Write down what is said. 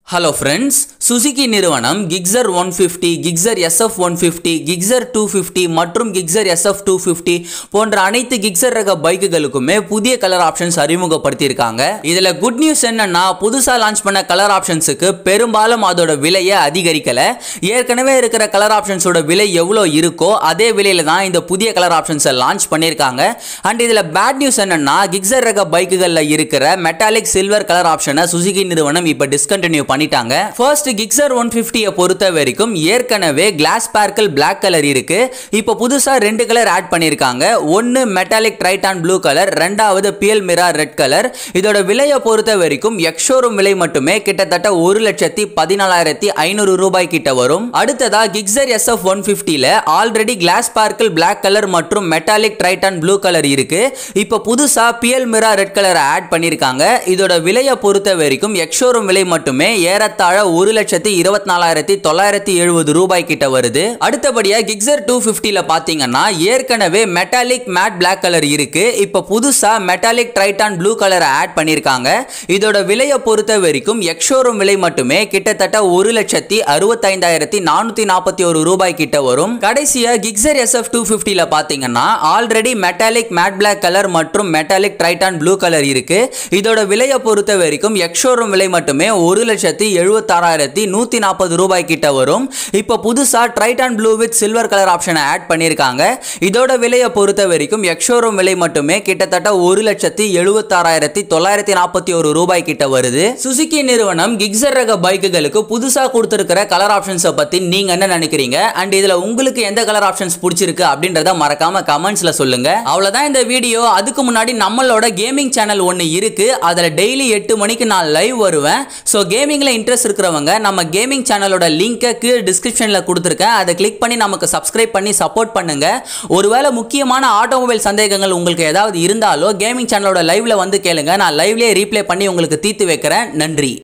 hello friends Suzuki நிறுவனம் Gixxer one fifty Gixxer S F one fifty Gixxer two fifty மற்றும் Gixxer S F two fifty போன்ற அனைத்து Gixxer ரக பைக்குகளுக்குமே புதிய கலர் ஆப்ஷன்ஸ் அறிமுகப்படுத்தியிருக்காங்க இதில் குட் நியூஸ் என்னன்னா புதுசாக லான்ச் பண்ண கலர் ஆப்ஷன்ஸுக்கு பெரும்பாலும் அதோட விலையை அதிகரிக்கலை ஏற்கனவே இருக்கிற கலர் ஆப்ஷன்ஸோட விலை எவ்வளோ இருக்கோ அதே விலையில தான் இந்த புதிய கலர் ஆப்ஷன்ஸை லான்ச் பண்ணியிருக்காங்க அண்ட் இதில் பேட் நியூஸ் என்னன்னா கிக்ஸர் ரக பைக்குகளில் இருக்கிற மெட்டாலிக் சில்வர் கலர் ஆப்ஷனை சுசுகி நிறுவனம் இப்போ டிஸ்கண்டினியூ பண்ணிட்டாங்க ஃபர்ஸ்ட் கிக்ஸர் ஒன் ஃபிஃப்டியை பொறுத்த வரைக்கும் ஏற்கனவே கிளாஸ் பார்க்கல் பிளாக் கலர் இருக்கு இப்போ புதுசா ரெண்டு கலர் ஆட் பண்ணியிருக்காங்க ஒன்னு மெட்டாலிக் ட்ரைட்டான் ப்ளூ கலர் ரெண்டாவது பியல் மிரா ரெட் கலர் இதோட விலையை பொறுத்த வரைக்கும் எக்ஷோரூம் விலை மட்டுமே கிட்டத்தட்ட ஒரு லட்சத்தி பதினாலாயிரத்தி ஐநூறு ரூபாய் கிட்ட வரும் அடுத்ததா கிக்ஸர் எஸ்எஃப் ஒன் ஃபிஃப்டியில் already glass sparkle black colour மற்றும் மெட்டாலிக் ட்ரைட்டான் ப்ளூ கலர் இருக்கு இப்போ புதுசா பியல் மிரா ரெட் கலரை ஆட் பண்ணியிருக்காங்க இதோட விலையை பொறுத்த வரைக்கும் எக்ஷோரூம் விலை மட்டுமே ஏறத்தாழ ஒரு லட்சத்தி இருபத்தி நாலாயிரத்தி தொள்ளாயிரத்தி எழுபது ரூபாய் கிட்ட வருது அடுத்தபடியா கிக்ஸர் டூ ஃபிஃப்டியில் பார்த்தீங்கன்னா ஏற்கனவே மெட்டாலிக் மேட் பிளாக் கலர் இருக்கு இப்போ புதுசா மெட்டாலிக் ட்ரைட்டான் ப்ளூ கலரை ஆட் பண்ணியிருக்காங்க இதோட விலையை பொறுத்த வரைக்கும் எக்ஷோரூம் விலை மட்டுமே கிட்டத்தட்ட ஒரு லட்சத்தி அறுபத்தைந்தாயிரத்தி நானூத்தி நாற்பத்தி ஒரு ரூபாய் கிட்ட வரும் கடைசியா கிக்ஸர் எஸ்எஃப் டூ ஃபிஃப்டியில் பார்த்தீங்கன்னா already metallic matte black colour மற்றும் மெட்டாலிக் ட்ரைட்டான் ப்ளூ கலர் இருக்கு இதோட விலையை பொறுத்த வரைக்கும் எக்ஷோரூம் விலை மட்டுமே ஒரு லட்சத்தி எழுபத்தாறாயிரத்தி நூற்றி நாற்பது ரூபாய் கிட்ட வரும் இப்போ புதுசாக triton blue with silver colour ஆப்ஷனை ஆட் பண்ணியிருக்காங்க இதோட விலையை பொறுத்த வரைக்கும் எக்ஷோரூம் விலை மட்டுமே கிட்டத்தட்ட ஒரு லட்சத்தி எழுபத்தாறாயிரத்தி தொள்ளாயிரத்தி நாற்பத்தி ஒரு ரூபாய் கிட்ட வருது சுசுகி நிறுவனம் கிக்ஸர் ரக பைக்குகளுக்கு புதுசாக கொடுத்துருக்கிற கலர் ஆப்ஷன்ஸை பற்றி நீங்கள் என்ன நினைக்கிறீங்க அண்ட் இதில் உங்களுக்கு எந்த கலர் ஆப்ஷன்ஸ் பிடிச்சிருக்கு அப்படின்றத மறக்காம கமெண்ட்ஸில் சொல்லுங்க அவ்வளோதான் இந்த வீடியோ அதுக்கு முன்னாடி நம்மளோட கேமிங் சேனல் ஒன்று இருக்கு அதில் டெய்லி எட்டு மணிக்கு நான் லைவ் வருவேன் ஸோ கேமிங்கில் இன்ட்ரெஸ்ட் இருக்கிறவங்க நம்ம கேமிங் சேனலோட லிங்கை கீழே டிஸ்கிரிப்ஷனில் கொடுத்துருக்கேன் அதை கிளிக் பண்ணி நமக்கு சப்ஸ்கிரைப் பண்ணி சப்போர்ட் பண்ணுங்க ஒருவேளை முக்கியமான ஆட்டோமொபைல் சந்தேகங்கள் உங்களுக்கு ஏதாவது இருந்தாலோ கேமிங் சேனலோட லைவ்ல வந்து கேளுங்க நான் லைவ்லேயே ரீப்ளே பண்ணி உங்களுக்கு தீர்த்து வைக்கிறேன் நன்றி